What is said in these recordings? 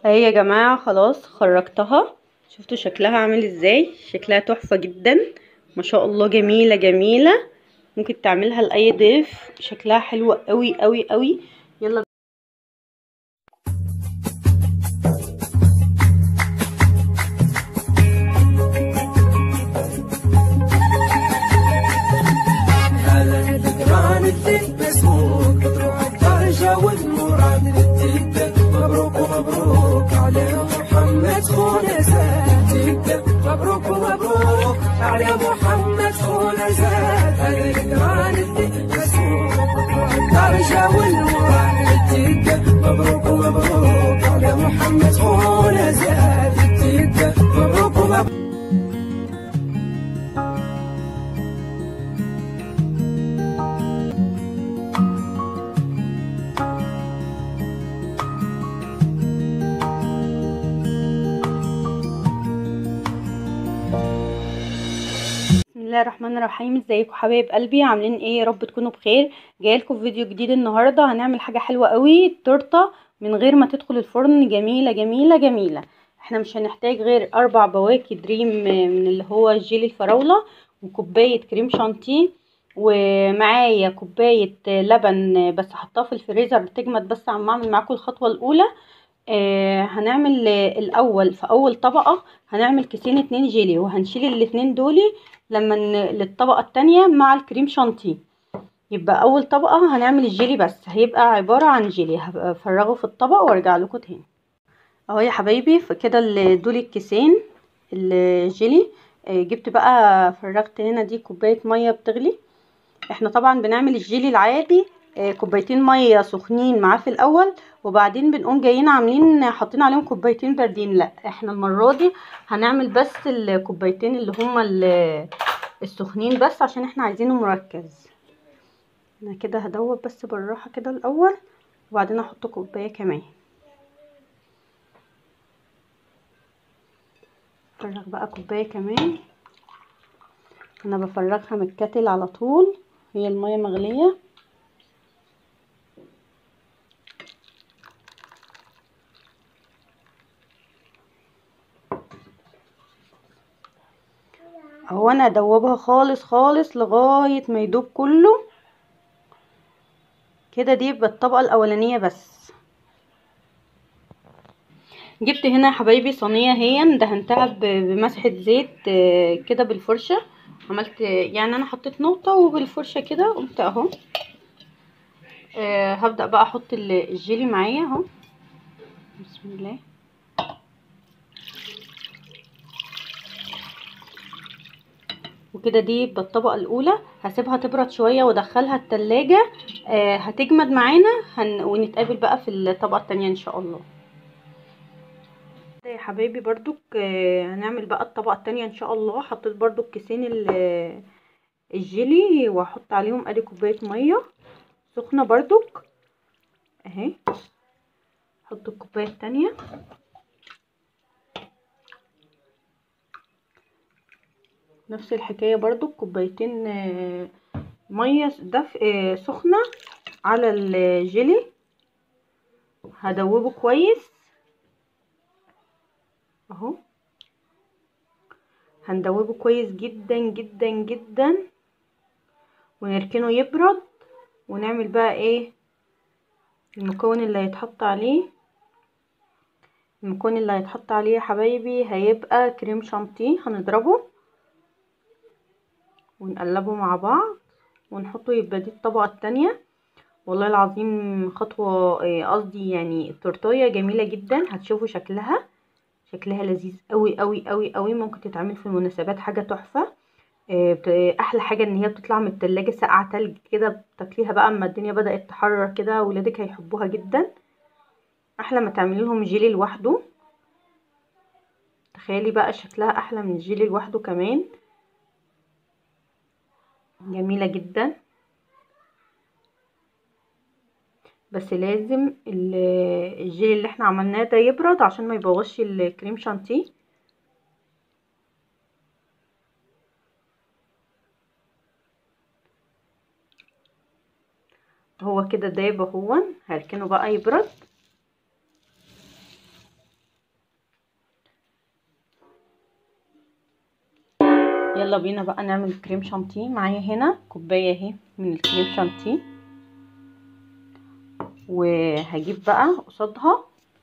اهي يا جماعة خلاص خرجتها شفتوا شكلها عامل ازاي شكلها تحفة جدا ما شاء الله جميلة جميلة ممكن تعملها لأي ضيف شكلها حلو قوي قوي قوي يلا هلا الذكران الذي مسموك تروح الدرجة والمراد للتيتا مبروك ومبروك على محمد خونا زاد مبروك ومبروك على محمد خونا زاد هلا الذكران الذي مسموك تروح الدرجة والمراد للتيتا مبروك ومبروك على محمد خونا زاد التيتا مبروك ومبروك بسم الله الرحمن الرحيم ازيكم حبايب قلبي عاملين ايه يا رب تكونوا بخير جايلكم فيديو جديد النهارده هنعمل حاجه حلوه قوي تورته من غير ما تدخل الفرن جميله جميله جميله احنا مش هنحتاج غير اربع بواكي دريم من اللي هو جيلي الفراوله وكوبايه كريم شانتيه ومعايا كوبايه لبن بس حطها في الفريزر تجمد بس عم اعمل معاكم الخطوه الاولى آه هنعمل آه، الاول في اول طبقه هنعمل كيسين اتنين جيلي وهنشيل الاتنين دولي لما ن- للطبقه التانية مع الكريم شانتيه يبقى اول طبقه هنعمل الجيلي بس هيبقى عباره عن جيلي هبقى افرغه في الطبق وارجع لكم تاني اهو يا حبايبي فكده ال- دول الكيسين الجيلي آه، جبت بقى فرغت هنا دي كوبايه ميه بتغلي احنا طبعا بنعمل الجيلي العادي آه، كوبايتين ميه سخنين معاه في الاول وبعدين بنقوم جايين عاملين حاطين عليهم كوبايتين باردين لا احنا المره دي هنعمل بس الكوبايتين اللي هما ال- السخنين بس عشان احنا عايزينه مركز انا كده هدوب بس بالراحه كده الاول وبعدين احط كوبايه كمان فرغ بقى كوبايه كمان انا بفرغها من الكاتل على طول هي الميه مغليه اهو انا ادوبها خالص خالص لغايه ما يدوب كله كده دي يبقى الطبقه الاولانيه بس جبت هنا يا حبايبي صينيه هي دهنتها ب- بمسحه زيت آه، كده بالفرشه عملت يعني انا حطيت نقطه وبالفرشه كده قمت اهو آه، هبدا بقى احط ال- الجيلي معايا اهو بسم الله وكده دي يبقى الطبقة الأولى هسيبها تبرد شوية وادخلها التلاجة آه هتجمد معانا هن... ونتقابل بقى في الطبقة التانية ان شاء الله كده يا حبايبي برضك آه هنعمل بقى الطبقة التانية ان شاء الله حطيت برضك كيسين ال- الجيلي واحط عليهم ادي كوباية مية سخنة برضك اهي احط الكوباية التانية نفس الحكاية برضو كوبايتين آه، مية دف آه، سخنة على الجيلي هدوبه كويس اهو هندوبه كويس جدا جدا جدا ونركنه يبرد ونعمل بقى ايه المكون اللي هيتحط عليه المكون اللي هيتحط عليه يا حبايبي هيبقى كريم شانتيه هنضربه ونقلبه مع بعض ونحطه يبقى دي الطبقة التانية والله العظيم خطوة آه، قصدي يعني التورتاية جميلة جدا هتشوفوا شكلها شكلها لذيذ قوي قوي قوي قوي ممكن تتعمل في المناسبات حاجة تحفة آه، بت- احلى حاجة ان هي بتطلع من التلاجة ساقعة تلج كده بتاكليها بقى اما الدنيا بدأت تحرر كده ولادك هيحبوها جدا احلى ما تعملي لهم جيلي لوحده تخيلي بقى شكلها احلى من الجيلي لوحده كمان جميلة جدا بس لازم ال- الجيلي اللي احنا عملناه ده يبرد عشان ما يبوظش الكريم شانتيه هو كده دايب اهو هركنه بقى يبرد يلا بينا بقى نعمل كريم شانتيه معايا هنا كوبايه اهي من الكريم شانتيه وهجيب بقى قصادها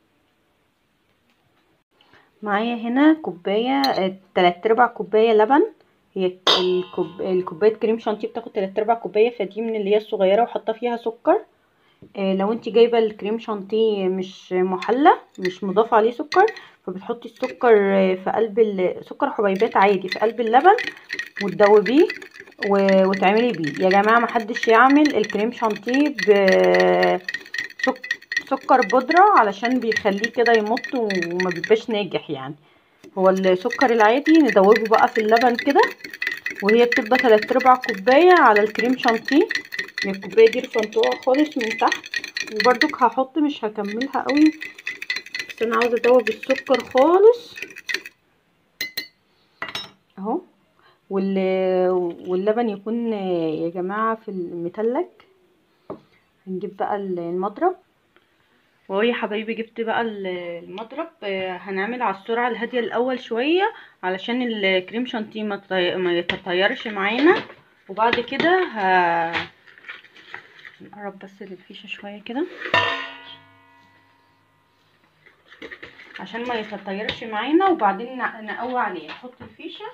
معايا هنا كوبايه تلات ارباع كوبايه لبن هي الكوب... الكوبايه كريم شانتيه بتاخد تلات ارباع كوبايه فدي من اللي هي الصغيره وحاطه فيها سكر آه لو انت جايبه الكريم شانتيه مش محلى مش مضاف عليه سكر فبتحطي السكر في قلب سكر حبيبات عادي في قلب اللبن وتدوبيه و... وتعملي بيه يا جماعه محدش يعمل الكريم شانتيه ب سك... سكر بودره علشان بيخليه كده يمط وما بيبقاش ناجح يعني هو السكر العادي ندوبه بقى في اللبن كده وهي بتبقى تلات ارباع كوبايه على الكريم شانتيه الكوبايه دي رفنتوها خالص من تحت وبرضك هحط مش هكملها قوي بس انا عاوزه ادوب السكر خالص اهو وال... واللبن يكون يا جماعه في المتلج هنجيب بقى المضرب وهو يا حبايبي جبت بقى المضرب هنعمل على السرعه الهاديه الاول شويه علشان الكريم شانتيه ما يتطيرش معانا وبعد كده ه... نقرب بس الفيشه شويه كده عشان ما يتطيرش معانا وبعدين نقوي عليه نحط الفيشه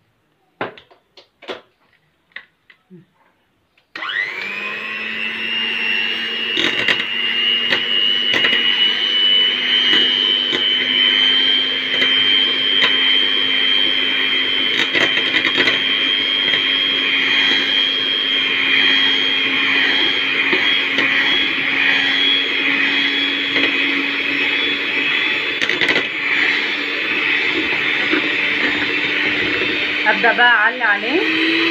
هبدأ بقى اعلي عليه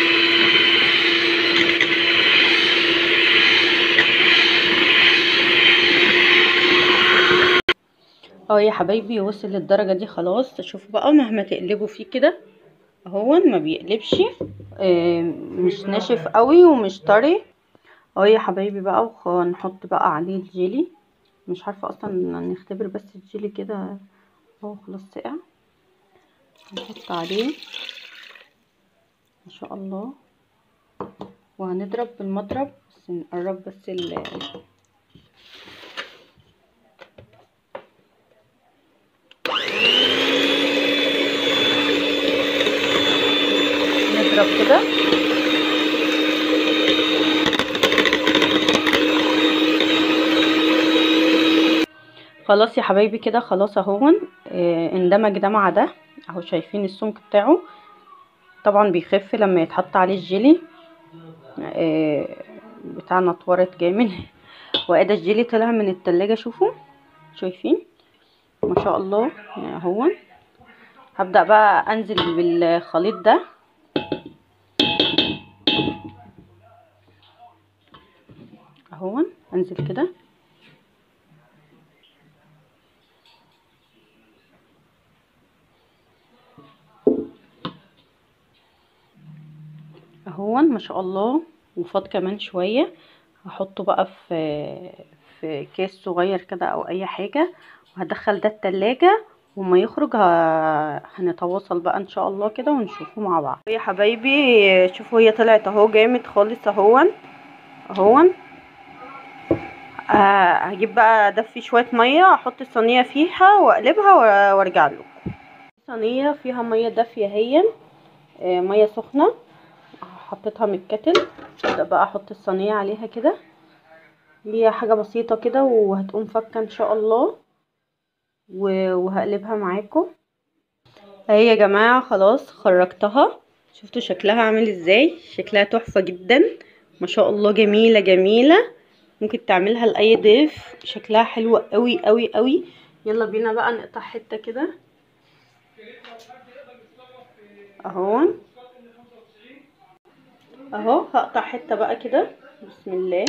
اه يا حبايبي وصل للدرجة دي خلاص شوفوا بقى مهما تقلبوا فيه كده اهو ما بيقلبش آه مش ناشف قوي ومش طري اه يا حبايبي بقى ونحط بقى عليه الجيلي مش عارفة اصلا نختبر بس الجيلي كده اهو خلاص سقع نحط عليه ما شاء الله وهنضرب بالمضرب بس نقرب بس ال نضرب كده خلاص يا حبايبي كده خلاص اهون اه اندمج ده مع ده اهو شايفين السمك بتاعه طبعا بيخف لما يتحط عليه الجيلي آه بتاعنا اتورط جامد وادي الجيلي طلع من التلاجة شوفوا شايفين ما شاء الله اهو هبدأ بقى انزل بالخليط ده اهو انزل كده اهون ما شاء الله وفاض كمان شويه هحطه بقى في في كيس صغير كده او اي حاجه وهدخل ده التلاجة وما يخرج هنتواصل بقى ان شاء الله كده ونشوفه مع بعض يا حبايبي شوفوا هي طلعت اهو جامد خالص اهون اهون آه هجيب بقى ادفي شويه ميه احط الصينيه فيها واقلبها وارجع لكم صينيه فيها ميه دافيه اهي آه ميه سخنه حطيتها من الكتل ابدا بقى احط الصينيه عليها كده هي حاجه بسيطه كده وهتقوم فكه ان شاء الله وهقلبها معاكم اهي يا جماعه خلاص خرجتها شفتوا شكلها عامل ازاي شكلها تحفه جدا ما شاء الله جميله جميله ممكن تعملها لاي ضيف شكلها حلو قوي قوي قوي يلا بينا بقى نقطع حته كده اهو اهو هقطع حته بقى كده بسم الله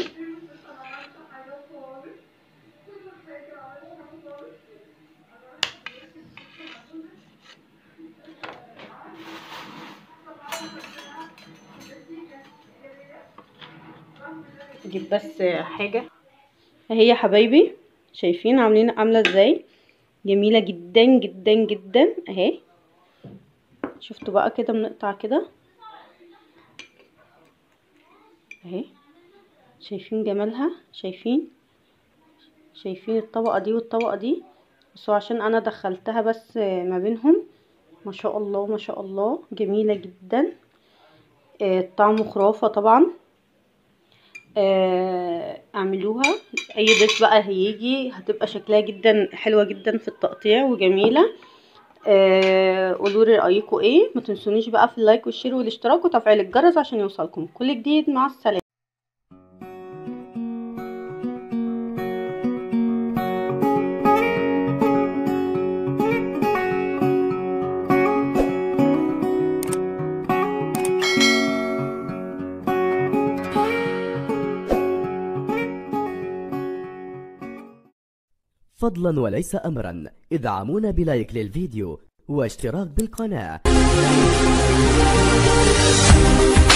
اجيب بس حاجه اهي يا حبايبي شايفين عاملين عامله ازاي جميله جدا جدا جدا اهي شفتوا بقى كده بنقطع كده اهي شايفين جمالها شايفين شايفين الطبقة دي والطبقة دي بس هو عشان انا دخلتها بس ما بينهم ما شاء الله ما شاء الله جميلة جدا آه طعمه خرافة طبعا آه اعملوها اي ضيف بقى هيجي هتبقى شكلها جدا حلوة جدا في التقطيع وجميلة آه قولوا لي رايكم ايه ما تنسونيش بقى في اللايك والشير والاشتراك وتفعيل الجرس عشان يوصلكم كل جديد مع السلامه فضلا وليس أمرا ادعمونا بلايك للفيديو واشتراك بالقناة